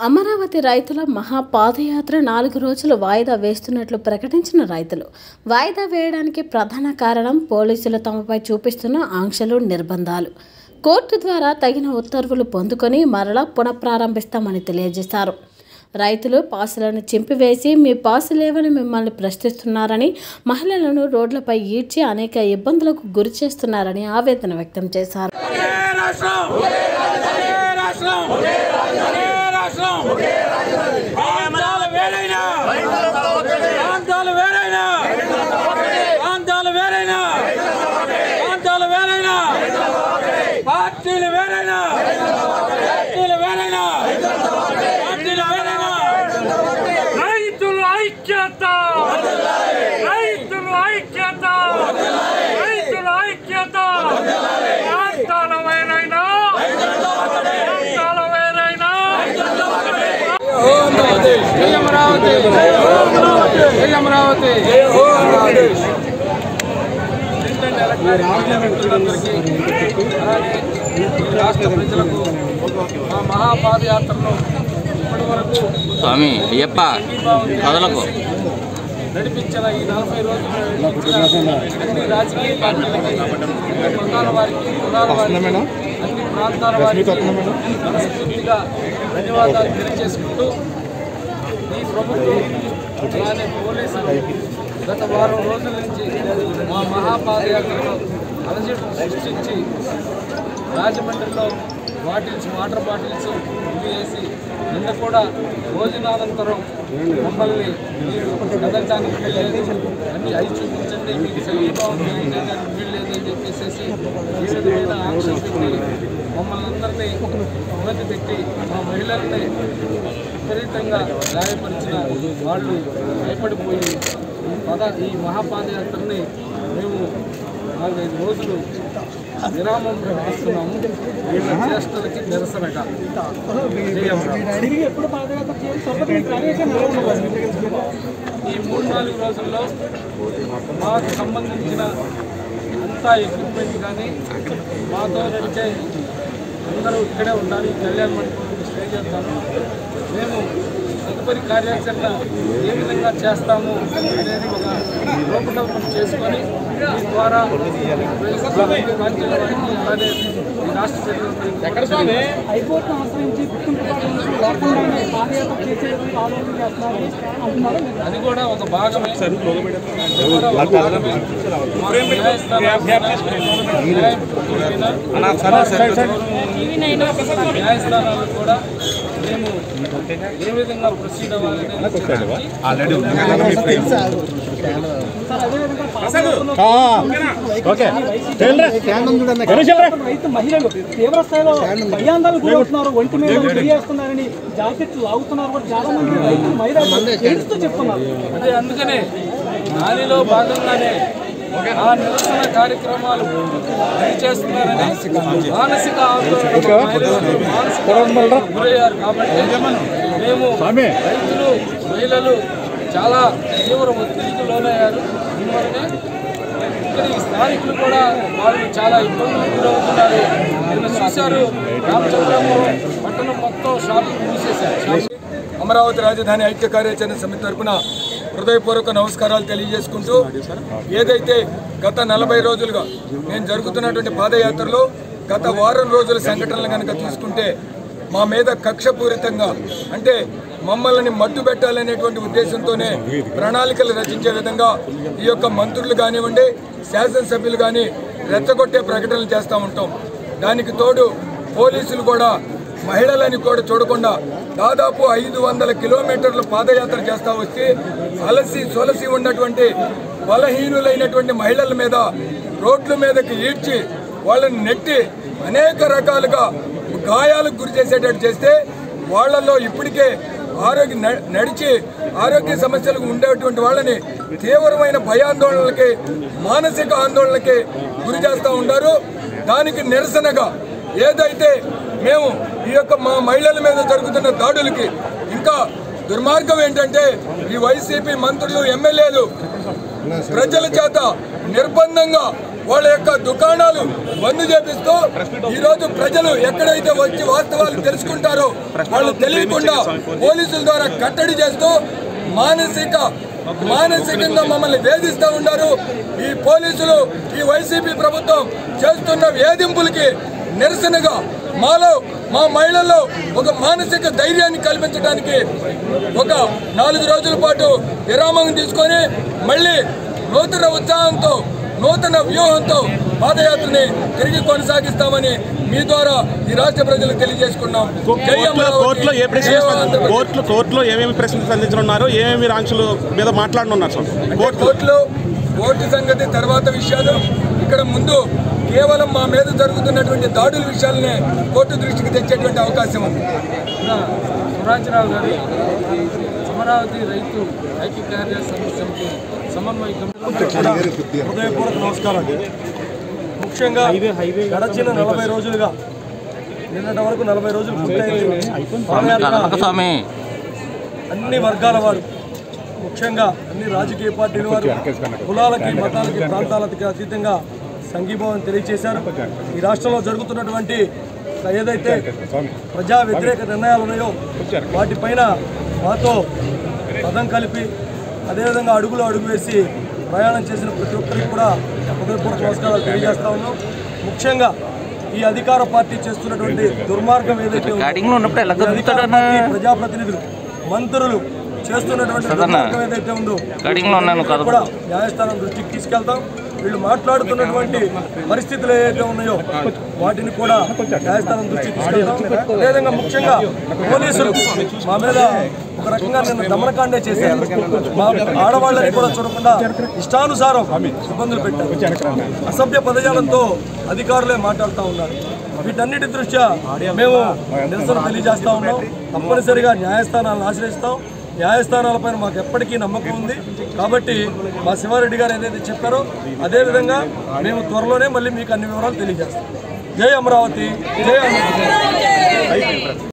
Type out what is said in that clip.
అమరావతి రైతుల మహా పాదయాత్ర నాలుగు రోజులు వాయిదా వేస్తున్నట్లు ప్రకటించిన రైతులు వాయిదా వేయడానికి ప్రధాన కారణం పోలీసులు తమపై చూపిస్తున్న ఆంక్షలు నిర్బంధాలు కోర్టు ద్వారా తగిన ఉత్తర్వులు పొందుకొని మరలా పునఃప్రారంభిస్తామని తెలియజేశారు రైతులు పాసులను చింపివేసి మీ పాసు లేవని మిమ్మల్ని ప్రశ్నిస్తున్నారని మహిళలను రోడ్లపై ఈడ్చి అనేక ఇబ్బందులకు గురి చేస్తున్నారని ఆవేదన వ్యక్తం చేశారు ఒకే రాష్ట్రం ఒకే రాష్ట్రం ఒకే రాష్ట్రం ప్రాంతాలు వేరైనా ప్రాంతాలు వేరైనా ప్రాంతాలు వేరైనా ప్రాంతాలు వేరైనా పార్టీలు వేరైనా పార్టీలు వేరైనా పార్టీలు వేరైనా రైతుల ఐక్యత రైతుల ఐక్యత రైతుల ఐక్యత ప్రాంతాల వేరైనా ప్రాంతాల వేరైనా అమరావతి జై అమరావతి జై అమరావతి జై అమరావతి మిత్రులందరికీ అలాగే ఈ రాష్ట్ర ప్రజలకు మా మహాపాదయాత్రను ఇప్పటి వరకు స్వామి అయ్యప్ప కదలకు నడిపించిన ఈ నలభై రోజులు నడిపించిన అన్ని రాజకీయ పార్టీలకి అన్ని మతాల వారికి కులాల వారికి అన్ని ప్రాంతాల వారికి మనస్ఫూర్తిగా ధన్యవాదాలు తెలియజేసుకుంటూ ఈ ప్రభుత్వం అలానే పోలీసులు గత వారం రోజుల నుంచి మా మహాపాదయాత్రలో అలజడి సృష్టించి రాజమండ్రిలో బాటిల్స్ వాటర్ బాటిల్స్ ఇవి వేసి నిన్న కూడా భోజనానంతరం మమ్మల్ని మీరు కదలటానికి వీల్లేదు అన్ని అవి చూపించండి మీకు సమీభావం చేయడానికి వీల్లేదు అని చెప్పేసి ఈ విధమైన ఆంక్షలు పెట్టి మమ్మల్ని అందరినీ ఇబ్బంది పెట్టి మా మహిళల్ని విపరీతంగా గాయపరిచిన వాళ్ళు భయపడిపోయి ఈ పద ఈ మహాపాదయాత్రని మేము నాలుగైదు రోజులు విరామం ప్రకటిస్తున్నాము వీళ్ళ చేష్టలకి నిరసనగా ఈ మూడు నాలుగు రోజుల్లో మాకు సంబంధించిన అంతా ఎక్విప్మెంట్ కానీ మాతో నడిచే అందరూ ఇక్కడే ఉండాలి ఈ కళ్యాణ మండపంలో స్టే చేస్తాను మేము తదుపరి కార్యాచరణ ఏ విధంగా చేస్తాము అనేది ఒక రూపకల్పన చేసుకొని మీ ద్వారా పార్టీల వారికి అలానే ఈ రాష్ట్ర ప్రజలందరికీ హైకోర్టును ఆశ్రయించి గుర్తింపు కార్డు లేకుండానే పాదయాత్ర చేసేందుకు ఆలోచన చేస్తున్నారు అంటున్నారు అది కూడా ఒక భాగమే అది కూడా ఒక భాగమే. మాకు న్యాయస్థానాలు న్యాయం న్యాయస్థానాలు కూడా మేము ఏ విధంగా ప్రొసీడ్ అవ్వాలని రైతు మహిళలు తీవ్ర స్థాయిలో భయాందోళనకు గురవుతున్నారు ఒంటి మీద చేస్తున్నారని జాకెట్లు లాగుతున్నారు కూడా చాలా మంది రైతులు మహిళలు ఏడుస్తూ చెప్తున్నారు అదే అందుకనే దానిలో భాగంగానే ఆ నిరసన కార్యక్రమాలు ఇది చేస్తున్నారని మానసిక ఆందోళన మహిళలు మానసిక ఆందోళనకు గురయ్యారు కాబట్టి మేము రైతులు మహిళలు చాలా తీవ్ర ఒత్తిడికి లోనయ్యారు దీనివల్లనే ఇక్కడ ఈ స్థానికులు కూడా వాళ్ళు చాలా ఇబ్బందులకు గురవుతున్నారు నిన్న చూశారు రామచంద్రపురం పట్టణం మొత్తం షాపులు మూసేశారు షాపులు అమరావతి రాజధాని ఐక్య కార్యాచరణ సమితి తరపున హృదయపూర్వక నమస్కారాలు తెలియజేసుకుంటూ ఏదైతే గత నలభై రోజులుగా నేను జరుగుతున్నటువంటి పాదయాత్రలో గత వారం రోజుల సంఘటనలు కనుక తీసుకుంటే మా మీద కక్షపూరితంగా అంటే మమ్మల్ని మట్టు పెట్టాలనేటువంటి ఉద్దేశంతోనే ప్రణాళికలు రచించే విధంగా ఈ యొక్క మంత్రులు కానివ్వండి శాసనసభ్యులు కానీ రెచ్చగొట్టే ప్రకటనలు చేస్తూ ఉంటాం దానికి తోడు పోలీసులు కూడా మహిళలని కూడా చూడకుండా దాదాపు ఐదు వందల కిలోమీటర్లు పాదయాత్ర చేస్తా వచ్చి అలసి సొలసి ఉన్నటువంటి బలహీనులైనటువంటి మహిళల మీద రోడ్ల మీదకి ఈడ్చి వాళ్ళని నెట్టి అనేక రకాలుగా గాయాలకు గురి చేసేటట్టు చేస్తే వాళ్ళల్లో ఇప్పటికే ఆరోగ్య న- నడిచి ఆరోగ్య సమస్యలకు ఉండేటువంటి వాళ్ళని తీవ్రమైన భయాందోళనలకి మానసిక ఆందోళనకి గురి చేస్తూ ఉంటారు దానికి నిరసనగా ఏదైతే మేము ఈ యొక్క మా మహిళల మీద జరుగుతున్న దాడులకి ఇంకా దుర్మార్గం ఏంటంటే ఈ వైసీపీ మంత్రులు ఎమ్మెల్యేలు ప్రజల చేత నిర్బంధంగా వాళ్ళ యొక్క దుకాణాలు బంద్ చేపిస్తూ ఈ రోజు ప్రజలు ఎక్కడైతే వచ్చి వాస్తవాలు తెలుసుకుంటారో వాళ్ళు తెలియకుండా పోలీసుల ద్వారా కట్టడి చేస్తూ మానసిక మానసికంగా మమ్మల్ని వేధిస్తూ ఉన్నారు ఈ పోలీసులు ఈ వైసీపీ ప్రభుత్వం చేస్తున్న వేధింపులకి నిరసనగా మాలో మా మహిళల్లో ఒక మానసిక ధైర్యాన్ని కల్పించడానికి ఒక నాలుగు రోజుల పాటు విరామం తీసుకొని మళ్ళీ నూతన ఉత్సాహంతో నూతన వ్యూహంతో పాదయాత్రని తిరిగి కొనసాగిస్తామని మీ ద్వారా ఈ రాష్ట్ర ప్రజలకు తెలియజేసుకున్నాం జై కోర్టులో అమరావతి, కోర్టులో ఏ జై ప్రశ్న ఆంధ్రప్రదేశ్. కోర్టులో కోర్టులో ఏమేమి ప్రశ్నలు సంధించనున్నారు ఏమేమి ఆంక్షలు మీద మాట్లాడనున్నారు సార్ కోర్టు కోర్టులో కోర్టు సంగతి తర్వాత విషయాలు ఇక్కడ ముందు కేవలం మా మీద జరుగుతున్నటువంటి దాడుల విషయాలనే కోర్టు దృష్టికి తెచ్చేటువంటి అవకాశం ఉంది స్వరాజ్యరావు గారి అమరావతి రైతు ఐక్య కార్య సమితి సమన్వయ కమిటీ హృదయపూర్వక నమస్కారం ముఖ్యంగా గడచిన నలభై రోజులుగా నిన్నటి వరకు నలభై రోజులు పూర్తయింది పాదయాత్ర కనక స్వామి అన్ని వర్గాల వారు ముఖ్యంగా అన్ని రాజకీయ పార్టీల వారు కులాలకి మతాలకి ప్రాంతాలకి అతీతంగా సంఘీభావం తెలియజేశారు ఈ రాష్ట్రంలో జరుగుతున్నటువంటి ఏదైతే ప్రజా వ్యతిరేక నిర్ణయాలు ఉన్నాయో వాటిపైన మాతో పదం కలిపి అదేవిధంగా అడుగులో అడుగు వేసి ప్రయాణం చేసిన ప్రతి ఒక్కరికి కూడా హృదయపూర్వక నమస్కారాలు తెలియజేస్తా ఉన్నాం ముఖ్యంగా ఈ అధికార పార్టీ చేస్తున్నటువంటి దుర్మార్గం ఏదైతే ఉందో, రికార్డింగ్లో ఉన్నప్పుడు ఎలా ఈ అధికార కుదురుతాడన్నా? పార్టీ ప్రజాప్రతినిధులు మంత్రులు చేస్తున్నటువంటి సదన్నా. దుర్మార్గం ఏదైతే ఉందో రికార్డింగ్లో ఉన్నాను వీటిని కదా. కూడా న్యాయస్థానం దృష్టికి తీసుకెళ్తాం వీళ్ళు మాట్లాడుతున్నటువంటి పరిస్థితులు ఏవైతే ఉన్నాయో వాటిని కూడా న్యాయస్థానం దృష్టికి తీసుకెళ్తాం అదేవిధంగా ముఖ్యంగా పోలీసులు మా మీద ఒక రకంగా నిన్న దమనకాండే చేశారు మా ఆడవాళ్ళని కూడా చూడకుండా ఇష్టానుసారం ఇబ్బందులు పెట్టారు అసభ్య పదజాలంతో అధికారులే మాట్లాడుతూ ఉన్నారు వీటన్నిటి దృష్ట్యా మేము నిరసన తెలియజేస్తా ఉన్నాం తప్పనిసరిగా న్యాయస్థానాలను ఆశ్రయిస్తాం న్యాయస్థానాలపైన మాకు ఎప్పటికీ నమ్మకం ఉంది కాబట్టి మా శివారెడ్డి గారు ఏదైతే చెప్పారో అదేవిధంగా మేము త్వరలోనే మళ్ళీ మీకు అన్ని వివరాలు తెలియజేస్తాం జై అమరావతి జై అమరావతి